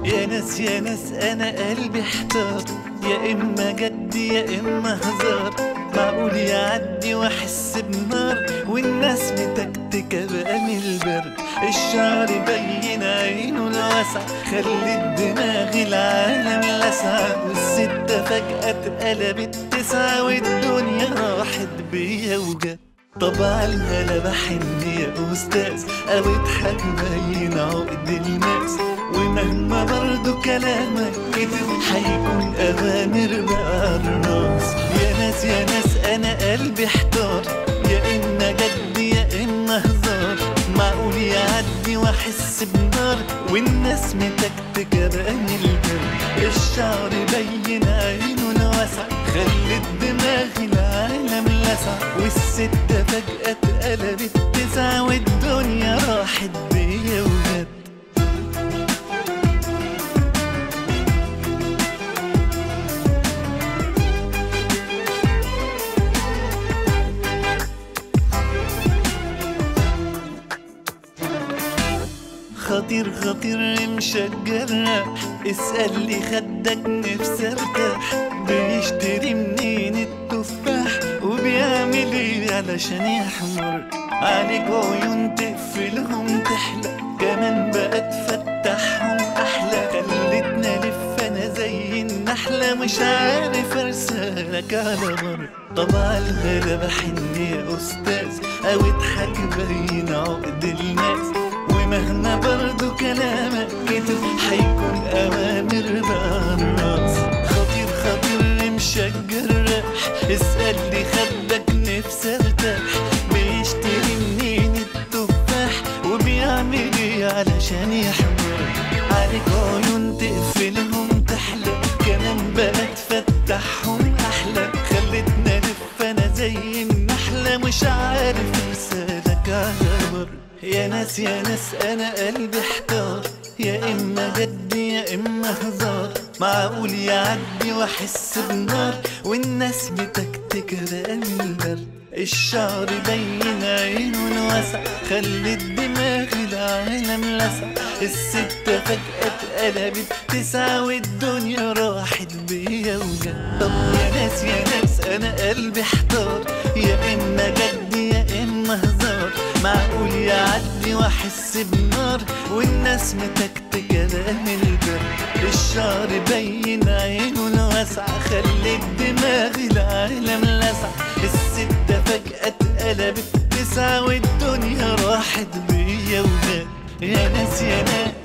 يا ناس يا ناس انا قلبي احتار يا اما جد يا اما هزار معقول يعدي واحس بنار والناس متكتكه بقى من البرد الشعر بين عينه الوسع خلي الدماغ العالم لسع والستة فجأة اتقلبت تسعة والدنيا راحت بيا وجت طبعا انا بحن يا استاذ او اضحك بين عقد الناس ومهما برضو كلامك كتب هيكون اوامر بقى الراس يا ناس يا ناس انا قلبي احتار يا اما جد يا اما هزار معقول يعدي واحس بنار والناس متكتكه بقى من الجو الشعر بين عينه الوسع خلي الدماغ العالم لسع والستة فجأة اتقلبت تسعة والدنيا راحت بيا وجت خطير خطير مشجر اسأل لي خدك نفسي ارتاح بيشتري منين التفاح وبيعمل ايه علشان يحمر عليك عيون تقفلهم تحلى كمان بقى تفتحهم احلى خلتنا الف انا زي النحلة مش عارف ارسلك على بر طبعا الغلا بحن يا استاذ او اضحك بين عقد الناس ومهما برضو كلامك كتب هيكون اوامر بقى الراس خطير خطير مشجر راح اسأل لي خدك نفسي ارتاح بيشتري منين التفاح وبيعمل ايه علشان يحمر عليك عيون تقفلهم تحلى كمان بقى تفتحهم احلى خلتنا الف انا زي النحلة مش عارف ارسالك على بر يا ناس يا ناس انا قلبي احتار يا اما جد يا اما هزار معقول يعدي واحس بنار والناس بتكتك بقى من البرد الشعر بين عينه الوسع خلي الدماغ العالم لسع الستة فجأة اتقلبت تسعة والدنيا راحت بيا وجت طب يا ناس يا ناس انا قلبي احتار يا اما جد يا اما هزار معقول يعدي واحس بنار والناس متكتكه بقى من البرد الشعر بين عينه الوسع خلي الدماغ العالم لسع الستة فجأة اتقلبت تسعة والدنيا راحت بيا وجت يا ناس يا ناس